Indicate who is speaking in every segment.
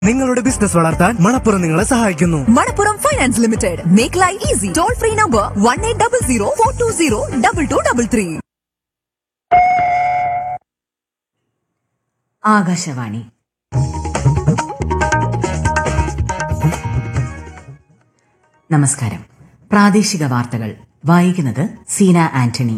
Speaker 1: നിങ്ങളുടെ ബിസിനസ് വളർത്താൻ മണപ്പുറം നിങ്ങളെ സഹായിക്കുന്നു
Speaker 2: Manappuram finance limited make life easy toll free number one eight double zero four two zero double two double three
Speaker 3: Akashvani നമസ്കാരം പ്രാദേശിക വാർത്തകൾ വായിക്കുന്നത് സീന ആന്റണി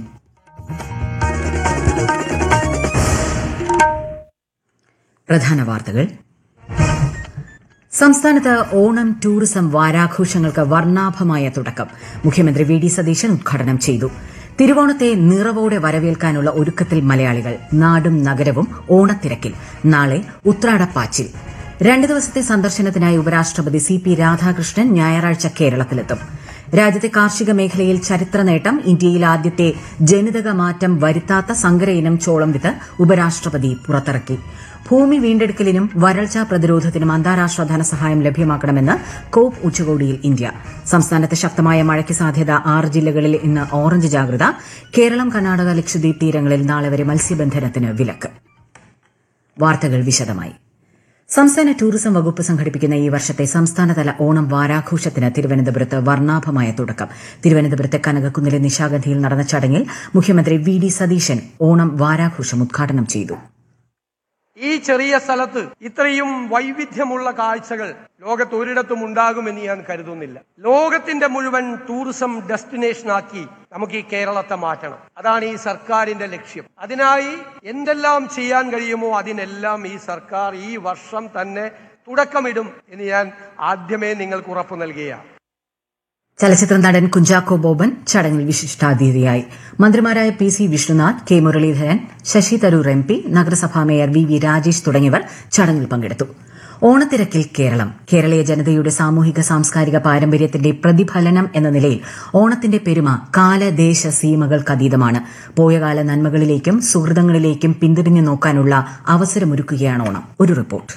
Speaker 3: പ്രധാന വാർത്തകൾ സംസ്ഥാനത്ത് ഓണം ടൂറിസം വാരാഘോഷങ്ങൾക്ക് വർണ്ണാഭമായ തുടക്കം മുഖ്യമന്ത്രി വി ഡി സതീശൻ ഉദ്ഘാടനം ചെയ്തു തിരുവോണത്തെ നിറവോടെ വരവേൽക്കാനുള്ള ഒരുക്കത്തിൽ മലയാളികൾ നാടും നഗരവും ഓണത്തിരക്കിൽ നാളെ ഉത്രാടപ്പാച്ചിൽ രണ്ട് ദിവസത്തെ സന്ദർശനത്തിനായി ഉപരാഷ്ട്രപതി സി പി രാധാകൃഷ്ണൻ ഞായറാഴ്ച കേരളത്തിലെത്തും രാജ്യത്തെ കാർഷിക മേഖലയിൽ ചരിത്ര നേട്ടം ഇന്ത്യയിൽ ആദ്യത്തെ ജനിതക മാറ്റം വരുത്താത്ത സങ്കര ഇനം ചോളം വിത്ത് ഉപരാഷ്ട്രപതി പുറത്തിറക്കി ഭൂമി വീണ്ടെടുക്കലിനും വരൾച്ചാ പ്രതിരോധത്തിനും അന്താരാഷ്ട്ര ധനസഹായം ലഭ്യമാക്കണമെന്ന് കോപ്പ് ഉച്ചകോടിയിൽ ഇന്ത്യ സംസ്ഥാനത്ത് ശക്തമായ മഴയ്ക്ക് സാധ്യത ആറ് ജില്ലകളിൽ ഇന്ന് ഓറഞ്ച് ജാഗ്രത കേരളം കർണാടക ലക്ഷദ്വീപ് തീരങ്ങളിൽ നാളെ വരെ മത്സ്യബന്ധനത്തിന് വിലക്ക് വാർത്തകൾ വിശദമായി സംസ്ഥാന ടൂറിസം വകുപ്പ് സംഘടിപ്പിക്കുന്ന ഈ വർഷത്തെ സംസ്ഥാനതല ഓണം വാരാഘോഷത്തിന് തിരുവനന്തപുരത്ത് വർണ്ണാഭമായ തുടക്കം തിരുവനന്തപുരത്തെ കനകക്കുന്നിലെ നിശാഗന്ധിയിൽ നടന്ന ചടങ്ങിൽ മുഖ്യമന്ത്രി വി ഡി സതീശൻ ഓണം വാരാഘോഷം ഉദ്ഘാടനം ചെയ്തു
Speaker 4: ഈ ചെറിയ സ്ഥലത്ത് ഇത്രയും വൈവിധ്യമുള്ള കാഴ്ചകൾ ലോകത്ത് ഒരിടത്തും ഉണ്ടാകുമെന്ന് ഞാൻ കരുതുന്നില്ല ലോകത്തിന്റെ മുഴുവൻ ടൂറിസം ഡെസ്റ്റിനേഷനാക്കി നമുക്ക് ഈ കേരളത്തെ മാറ്റണം അതാണ് ഈ സർക്കാരിന്റെ ലക്ഷ്യം അതിനായി എന്തെല്ലാം ചെയ്യാൻ കഴിയുമോ അതിനെല്ലാം ഈ സർക്കാർ ഈ വർഷം തന്നെ തുടക്കമിടും എന്ന് ഞാൻ ആദ്യമേ നിങ്ങൾക്ക് ഉറപ്പു നൽകുകയാണ്
Speaker 3: ചലച്ചിത്ര നടൻ കുഞ്ചാക്കോ ബോബൻ ചടങ്ങിൽ വിശിഷ്ടാതിഥിയായി മന്ത്രിമാരായ P C Vishnunath K Muraleedharan Shashi Tharoor M P നഗരസഭാ മേയർ വി വി രാജേഷ് തുടങ്ങിയവർ ചടങ്ങിൽ പങ്കെടുത്തു ഓണത്തിരക്കിൽ കേരളം കേരളീയ ജനതയുടെ സാമൂഹിക സാംസ്കാരിക പാരമ്പര്യത്തിന്റെ പ്രതിഫലനം എന്ന നിലയിൽ ഓണത്തിന്റെ പെരുമ കാലദേശ സീമകൾക്കതീതമാണ് പോയകാല നന്മകളിലേക്കും സുഹൃതങ്ങളിലേക്കും പിന്തിരിഞ്ഞു നോക്കാനുള്ള അവസരമൊരുക്കുകയാണ് ഓണം ഒരു റിപ്പോർട്ട്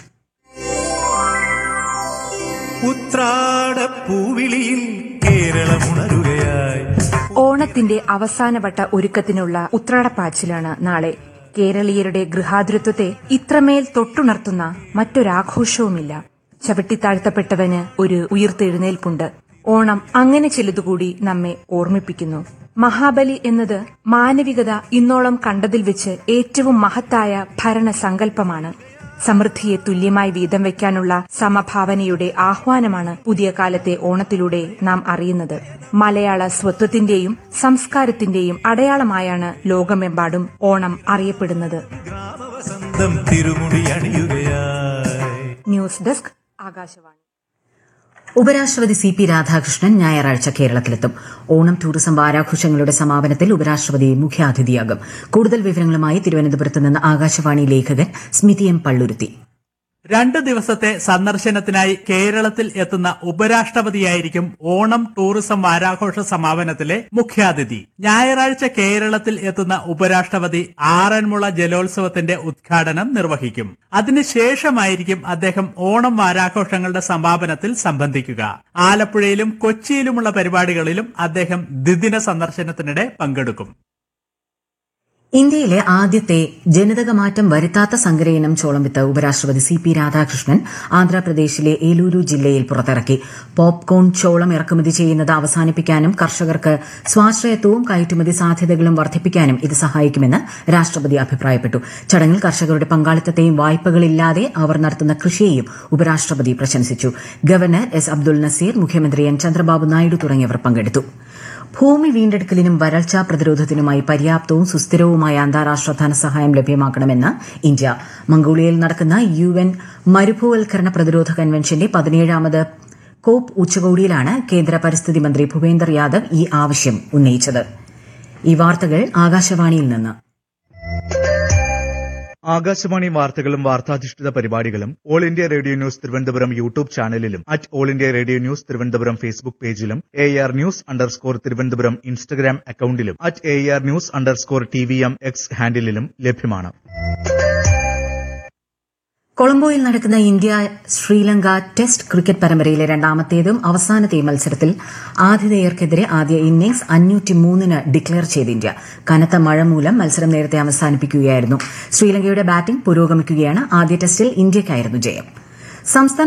Speaker 5: ഉത്രാടപ്പൂവിളിയിൽ കേരളമുണരുകയായി
Speaker 6: ഓണത്തിന്റെ അവസാനവട്ട ഒരുക്കത്തിനുള്ള ഉത്രാടപ്പാച്ചിലാണ് നാളെ കേരളീയരുടെ ഗൃഹാതുരത്വത്തെ ഇത്രമേൽ തൊട്ടുണർത്തുന്ന മറ്റൊരാഘോഷവുമില്ല ചവിട്ടിത്താഴ്ത്തപ്പെട്ടവന് ഒരു ഉയിർത്തെഴുന്നേൽപ്പുണ്ട് ഓണം അങ്ങനെ ചിലതുകൂടി നമ്മെ ഓർമ്മിപ്പിക്കുന്നു മഹാബലി എന്നത് മാനവികത ഇന്നോളം കണ്ടതിൽ വെച്ച് ഏറ്റവും മഹത്തായ ഭരണസങ്കല്പമാണ് സമൃദ്ധിയെ തുല്യമായി വീതം വയ്ക്കാനുള്ള സമഭാവനയുടെ ആഹ്വാനമാണ് പുതിയ കാലത്തെ ഓണത്തിലൂടെ നാം അറിയുന്നത് മലയാള സ്വത്വത്തിന്റെയും സംസ്കാരത്തിന്റെയും അടയാളമായാണ് ലോകമെമ്പാടും ഓണം അറിയപ്പെടുന്നത്
Speaker 5: ഗ്രാമവസന്തം തിരുമുടി അണിയുകയായി
Speaker 6: ന്യൂസ് ഡെസ്ക് ആകാശവാണി
Speaker 3: ഉപരാഷ്ട്രപതി സി പി രാധാകൃഷ്ണൻ ഞായറാഴ്ച കേരളത്തിലെത്തും ഓണം ടൂറിസം വാരാഘോഷങ്ങളുടെ സമാപനത്തിൽ ഉപരാഷ്ട്രപതി മുഖ്യാതിഥിയാകും കൂടുതൽ വിവരങ്ങളുമായി തിരുവനന്തപുരത്ത് നിന്ന് ആകാശവാണി ലേഖകൻ സ്മിതി എം പള്ളുരുത്തി
Speaker 7: രണ്ട് ദിവസത്തെ സന്ദർശനത്തിനായി കേരളത്തിൽ എത്തുന്ന ഉപരാഷ്ട്രപതിയായിരിക്കും ഓണം ടൂറിസം വാരാഘോഷ സമാപനത്തിലെ മുഖ്യാതിഥി ഞായറാഴ്ച കേരളത്തിൽ എത്തുന്ന ഉപരാഷ്ട്രപതി ആറന്മുള ജലോത്സവത്തിന്റെ ഉദ്ഘാടനം നിർവഹിക്കും അതിനുശേഷമായിരിക്കും അദ്ദേഹം ഓണം വാരാഘോഷങ്ങളുടെ സമാപനത്തിൽ സംബന്ധിക്കുക ആലപ്പുഴയിലും കൊച്ചിയിലുമുള്ള പരിപാടികളിലും അദ്ദേഹം ദ്വിദിന സന്ദർശനത്തിനിടെ പങ്കെടുക്കും
Speaker 3: ഇന്ത്യയിലെ ആദ്യത്തെ ജനിതക മാറ്റം വരുത്താത്ത സങ്കരയിനം ചോളം വിത്ത് ഉപരാഷ്ട്രപതി സി പി രാധാകൃഷ്ണൻ ആന്ധ്രാപ്രദേശിലെ ഏലൂരു ജില്ലയിൽ പുറത്തിറക്കി പോപ്കോൺ ചോളം ഇറക്കുമതി ചെയ്യുന്നത് അവസാനിപ്പിക്കാനും കർഷകർക്ക് സ്വാശ്രയത്വവും കയറ്റുമതി സാധ്യതകളും വർദ്ധിപ്പിക്കാനും ഇത് സഹായിക്കുമെന്ന് രാഷ്ട്രപതി അഭിപ്രായപ്പെട്ടു ചടങ്ങിൽ കർഷകരുടെ പങ്കാളിത്തത്തെയും വായ്പകളില്ലാതെ അവർ നടത്തുന്ന കൃഷിയെയും ഉപരാഷ്ട്രപതി പ്രശംസിച്ചു ഗവർണർ എസ് അബ്ദുൾ നസീർ മുഖ്യമന്ത്രി എൻ ചന്ദ്രബാബു നായിഡു തുടങ്ങിയവർ പങ്കെടുത്തു ഭൂമി വീണ്ടെടുക്കലിനും വരൾച്ചാ പ്രതിരോധത്തിനുമായി പര്യാപ്തവും സുസ്ഥിരവുമായ അന്താരാഷ്ട്ര ധനസഹായം ലഭ്യമാക്കണമെന്ന് ഇന്ത്യ മംഗോളിയയിൽ നടക്കുന്ന യു എൻ മരുഭൂവൽക്കരണ പ്രതിരോധ കൺവെൻഷന്റെ പതിനേഴാമത് കോപ്പ് ഉച്ചകോടിയിലാണ് കേന്ദ്ര പരിസ്ഥിതി മന്ത്രി ഭൂപേന്ദർ യാദവ് ഈ ആവശ്യം ഉന്നയിച്ചത് ഈ വാർത്തകൾ ആകാശവാണിയിൽ നിന്ന്
Speaker 8: ആകാശവാണി വാർത്തകളും വാർത്താധിഷ്ഠിത പരിപാടികളും all India radio news Thiruvananthapuram YouTube ചാനലിലും at all India radio news Thiruvananthapuram Facebook പേജിലും A R news underscore Thiruvananthapuram Instagram അക്കൌണ്ടിലും at A R news underscore T V M X ഹാൻഡിലും ലഭ്യമാണ്
Speaker 3: കൊളംബോയിൽ നടക്കുന്ന ഇന്ത്യ ശ്രീലങ്ക ടെസ്റ്റ് ക്രിക്കറ്റ് പരമ്പരയിലെ രണ്ടാമത്തേതും അവസാനത്തെയും മത്സരത്തിൽ ആതിഥേയർക്കെതിരെ ആദ്യ ഇന്നിംഗ്സ് അഞ്ഞൂറ്റിമൂന്നിന് ഡിക്ലെയർ ചെയ്ത് ഇന്ത്യ കനത്ത മഴ മൂലം മത്സരം നേരത്തെ അവസാനിപ്പിക്കുകയായിരുന്നു ശ്രീലങ്കയുടെ ബാറ്റിംഗ് പുരോഗമിക്കുകയാണ് ആദ്യ ടെസ്റ്റിൽ ഇന്ത്യയ്ക്കായിരുന്നു ജയം സംസ്ഥാന